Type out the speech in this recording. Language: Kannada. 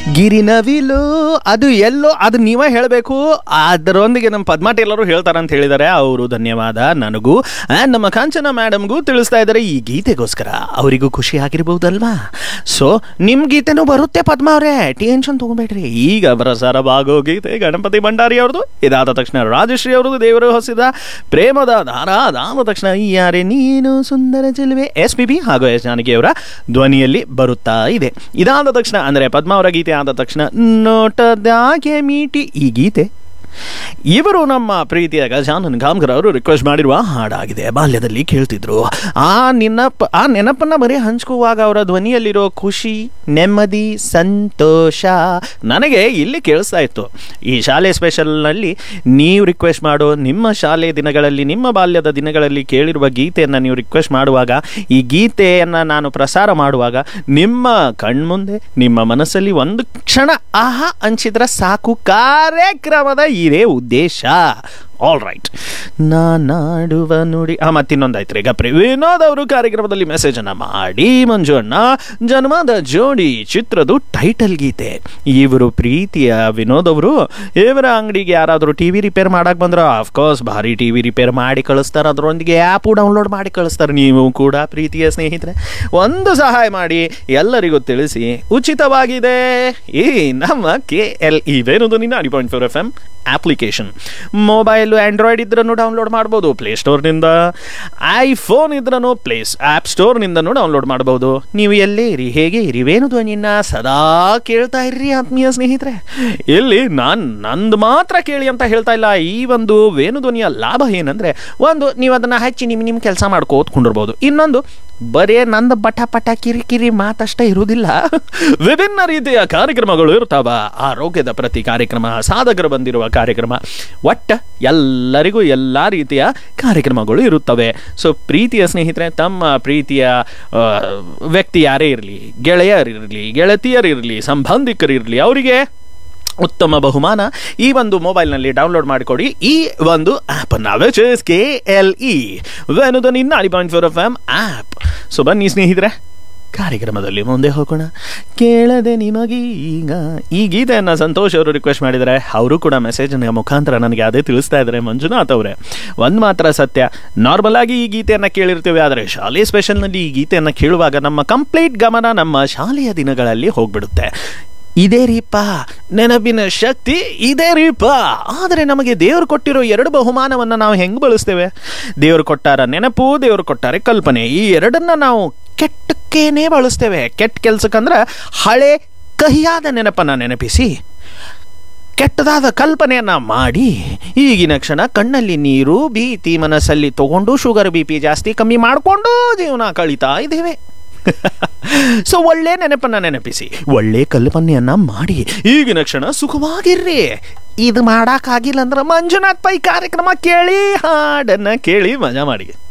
ಗಿರಿನವಿಲು ಅದು ಎಲ್ಲೋ ಅದು ನೀವೇ ಹೇಳಬೇಕು ಅದರೊಂದಿಗೆ ನಮ್ಮ ಪದ್ಮ ಟೇಲರು ಹೇಳ್ತಾರೆ ಅಂತ ಹೇಳಿದ್ದಾರೆ ಅವರು ಧನ್ಯವಾದ ನನಗೂ ಆ್ಯಂಡ್ ನಮ್ಮ ಕಾಂಚನ ಮೇಡಮ್ಗೂ ತಿಳಿಸ್ತಾ ಇದ್ದಾರೆ ಈ ಗೀತೆಗೋಸ್ಕರ ಅವರಿಗೂ ಖುಷಿ ಆಗಿರ್ಬೋದಲ್ವಾ ಸೊ ನಿಮ್ಮ ಗೀತೆನೂ ಬರುತ್ತೆ ಪದ್ಮ ಅವರೇ ಟೆನ್ಷನ್ ತಗೋಬೇಡ್ರಿ ಈಗ ಪ್ರಸಾರವಾಗೋ ಗೀತೆ ಗಣಪತಿ ಭಂಡಾರಿ ಅವ್ರದ್ದು ಇದಾದ ತಕ್ಷಣ ರಾಜಶ್ರೀ ಅವ್ರದ್ದು ದೇವರು ಹೊಸಿದ ಪ್ರೇಮದ ದಾರ ಅದಾದ ತಕ್ಷಣ ಯಾರೇ ನೀನು ಸುಂದರ ಚೆಲುವೆ ಎಸ್ ಪಿ ಬಿ ಹಾಗೂ ಎಸ್ ಜಾನಕಿ ಅವರ ಧ್ವನಿಯಲ್ಲಿ ಬರುತ್ತಾ ಇದೆ ಇದಾದ ತಕ್ಷಣ ಅಂದರೆ ಪದ್ಮ ಅವರ ಗೀತೆ ಆದ ತಕ್ಷಣ ನೋಟದಾಗೆ ಮೀಟಿ ಈ ಗೀತೆ ಇವರು ನಮ್ಮ ಪ್ರೀತಿಯ ಗಜಾನನ್ ಗಾಮ್ಕರ್ ಅವರು ರಿಕ್ವೆಸ್ಟ್ ಮಾಡಿರುವ ಹಾಡಾಗಿದೆ ಬಾಲ್ಯದಲ್ಲಿ ಕೇಳ್ತಿದ್ರು ಆ ನೆನಪ ಆ ನೆನಪನ್ನ ಬರೀ ಹಂಚ್ಕುವಾಗ ಅವರ ಧ್ವನಿಯಲ್ಲಿರೋ ಖುಷಿ ನೆಮ್ಮದಿ ಸಂತೋಷ ನನಗೆ ಇಲ್ಲಿ ಕೇಳಿಸ್ತಾ ಇತ್ತು ಈ ಶಾಲೆ ಸ್ಪೆಷಲ್ನಲ್ಲಿ ನೀವು ರಿಕ್ವೆಸ್ಟ್ ಮಾಡೋ ನಿಮ್ಮ ಶಾಲೆ ದಿನಗಳಲ್ಲಿ ನಿಮ್ಮ ಬಾಲ್ಯದ ದಿನಗಳಲ್ಲಿ ಕೇಳಿರುವ ಗೀತೆಯನ್ನು ನೀವು ರಿಕ್ವೆಸ್ಟ್ ಮಾಡುವಾಗ ಈ ಗೀತೆಯನ್ನು ನಾನು ಪ್ರಸಾರ ಮಾಡುವಾಗ ನಿಮ್ಮ ಕಣ್ಮುಂದೆ ನಿಮ್ಮ ಮನಸ್ಸಲ್ಲಿ ಒಂದು ಕ್ಷಣ ಆಹಾ ಅನ್ಸಿದ್ರೆ ಸಾಕು ಕಾರ್ಯಕ್ರಮದ ಇದೇ ಉದ್ದೇಶ ಆಲ್ ರೈಟ್ ನಾಡುವ ನುಡಿ ಆ ಮತ್ತಿನ್ನೊಂದಾಯ್ತು ರೀ ಗಪ್ರಿ ವಿನೋದ್ ಅವರು ಕಾರ್ಯಕ್ರಮದಲ್ಲಿ ಮೆಸೇಜ್ ಅನ್ನ ಮಾಡಿ ಮಂಜುಣ್ಣ ಜನ್ಮದ ಜೋಡಿ ಚಿತ್ರದ ಟೈಟಲ್ ಗೀತೆ ಇವರು ಪ್ರೀತಿಯ ವಿನೋದ್ ಅವರು ಇವರ ಅಂಗಡಿಗೆ ಯಾರಾದರೂ ಟಿ ವಿ ರಿಪೇರ್ ಮಾಡಕ್ ಬಂದ್ರ ಅಫ್ಕೋರ್ಸ್ ಭಾರಿ ಟಿ ವಿ ರಿಪೇರ್ ಮಾಡಿ ಕಳಿಸ್ತಾರೆ ಅದರೊಂದಿಗೆ ಆ್ಯಪು ಡೌನ್ಲೋಡ್ ಮಾಡಿ ಕಳಿಸ್ತಾರೆ ನೀವು ಕೂಡ ಪ್ರೀತಿಯ ಸ್ನೇಹಿತರೆ ಒಂದು ಸಹಾಯ ಮಾಡಿ ಎಲ್ಲರಿಗೂ ತಿಳಿಸಿ ಉಚಿತವಾಗಿದೆ ಈ ನಮ್ಮ ಕೆ ಎಲ್ ಇ ವೇಣುದು ninety point four F M application mobile android ಇದ್ರೂ ಡೌನ್ಲೋಡ್ ಮಾಡ್ಬೋದು ಪ್ಲೇಸ್ಟೋರ್ನಿಂದ ಐಫೋನ್ ಇದ್ರೂ ಪ್ಲೇಸ್ ಆ್ಯಪ್ ಸ್ಟೋರ್ನಿಂದನೂ ಡೌನ್ಲೋಡ್ ಮಾಡ್ಬೋದು ನೀವು ಎಲ್ಲೇ ಇರಿ ಹೇಗೆ ಇರಿ ವೇಣು ಧ್ವನಿನ ಸದಾ ಕೇಳ್ತಾ ಇರ್ರಿ ಆತ್ಮೀಯ ಸ್ನೇಹಿತರೆ ಇಲ್ಲಿ ನಾನು ನಂದು ಮಾತ್ರ ಕೇಳಿ ಅಂತ ಹೇಳ್ತಾ ಇಲ್ಲ ಈ ಒಂದು ವೇಣು ಧ್ವನಿಯ ಲಾಭ ಏನಂದರೆ ಒಂದು ನೀವು ಅದನ್ನು ಹಚ್ಚಿ ನಿಮ್ಮ ನಿಮ್ಮ ಕೆಲಸ ಮಾಡ್ಕೋತ್ಕೊಂಡಿರ್ಬೋದು ಇನ್ನೊಂದು ಬರೇ ನಂದು ಬಟ ಪಟ ಕಿರಿ ಕಿರಿ ಮಾತಷ್ಟೇ ಇರುವುದಿಲ್ಲ ವಿಭಿನ್ನ ರೀತಿಯ ಕಾರ್ಯಕ್ರಮಗಳು ಇರ್ತಾವ ಆರೋಗ್ಯದ ಪ್ರತಿ ಕಾರ್ಯಕ್ರಮ ಸಾಧಕರು ಬಂದಿರುವ ಕಾರ್ಯಕ್ರಮ ಒಟ್ಟ ಎಲ್ಲರಿಗೂ ಎಲ್ಲ ರೀತಿಯ ಕಾರ್ಯಕ್ರಮಗಳು ಇರುತ್ತವೆ ಸೊ ಪ್ರೀತಿಯ ಸ್ನೇಹಿತರೆ ತಮ್ಮ ಪ್ರೀತಿಯ ಆ, ವ್ಯಕ್ತಿ ಯಾರೇ ಇರಲಿ ಗೆಳೆಯರಿರಲಿ ಗೆಳತಿಯರಿರಲಿ ಸಂಬಂಧಿಕರಿರಲಿ ಅವರಿಗೆ ಉತ್ತಮ ಬಹುಮಾನ ಈ ಒಂದು ಮೊಬೈಲ್ನಲ್ಲಿ ಡೌನ್ಲೋಡ್ ಮಾಡಿಕೊಡಿ ಈ ಒಂದು ಆ್ಯಪನ್ನು which is K L E ವೆನುದ ninety point four F M app so ಬನ್ನಿ ಸ್ನೇಹಿತರೆ ಕಾರ್ಯಕ್ರಮದಲ್ಲಿ ಮುಂದೆ ಹೋಗೋಣ ಕೇಳದೆ ನಿಮಗೀಗ ಈ ಗೀತೆಯನ್ನು ಸಂತೋಷ್ ಅವರು ರಿಕ್ವೆಸ್ಟ್ ಮಾಡಿದ್ದಾರೆ ಅವರು ಕೂಡ ಮೆಸೇಜ್ನ ಮುಖಾಂತರ ನನಗೆ ಅದೇ ತಿಳಿಸ್ತಾ ಇದ್ದಾರೆ ಮಂಜುನಾಥ್ ಅವರೇ ಒಂದು ಮಾತ್ರ ಸತ್ಯ ನಾರ್ಮಲ್ ಆಗಿ ಈ ಗೀತೆಯನ್ನು ಕೇಳಿರ್ತೀವಿ ಆದರೆ ಶಾಲೆ ಸ್ಪೆಷಲ್ನಲ್ಲಿ ಈ ಗೀತೆಯನ್ನು ಕೇಳುವಾಗ ನಮ್ಮ ಕಂಪ್ಲೀಟ್ ಗಮನ ನಮ್ಮ ಶಾಲೆಯ ದಿನಗಳಲ್ಲಿ ಹೋಗ್ಬಿಡುತ್ತೆ ಇದೇ ರೀಪ ನೆನಪಿನ ಶಕ್ತಿ ಇದೇ ರೀಪ ಆದರೆ ನಮಗೆ ದೇವರು ಕೊಟ್ಟಿರೋ ಎರಡು ಬಹುಮಾನವನ್ನು ನಾವು ಹೆಂಗೆ ಬಳಸ್ತೇವೆ ದೇವರು ಕೊಟ್ಟಾರ ನೆನಪು ದೇವರು ಕೊಟ್ಟಾರೆ ಕಲ್ಪನೆ ಈ ಎರಡನ್ನ ನಾವು ಕೆಟ್ಟಕ್ಕೇನೆ ಬಳಸ್ತೇವೆ ಕೆಟ್ಟ ಕೆಲ್ಸಕ್ಕಂದ್ರೆ ಹಳೆ ಕಹಿಯಾದ ನೆನಪನ್ನು ನೆನಪಿಸಿ ಕೆಟ್ಟದಾದ ಕಲ್ಪನೆಯನ್ನ ಮಾಡಿ ಈಗಿನ ಕ್ಷಣ ಕಣ್ಣಲ್ಲಿ ನೀರು ಭೀತಿ ಮನಸ್ಸಲ್ಲಿ ತಗೊಂಡು ಶುಗರ್ ಬಿ ಪಿ ಜಾಸ್ತಿ ಕಮ್ಮಿ ಮಾಡಿಕೊಂಡು ಜೀವನ ಕಳೀತಾ ಇದ್ದೇವೆ ಸೊ ಒಳ್ಳೆ ನೆನಪನ್ನ ನೆನಪಿಸಿ ಒಳ್ಳೆ ಕಲ್ಪನೆಯನ್ನ ಮಾಡಿ ಈಗಿನ ಕ್ಷಣ ಸುಖವಾಗಿರ್ರಿ ಇದು ಮಾಡಕ್ಕಾಗಿಲ್ಲ ಅಂದ್ರೆ ಮಂಜುನಾಥ್ ಪೈ ಕಾರ್ಯಕ್ರಮ ಕೇಳಿ ಹಾಡನ್ನ ಕೇಳಿ ಮಜಾ ಮಾಡಿ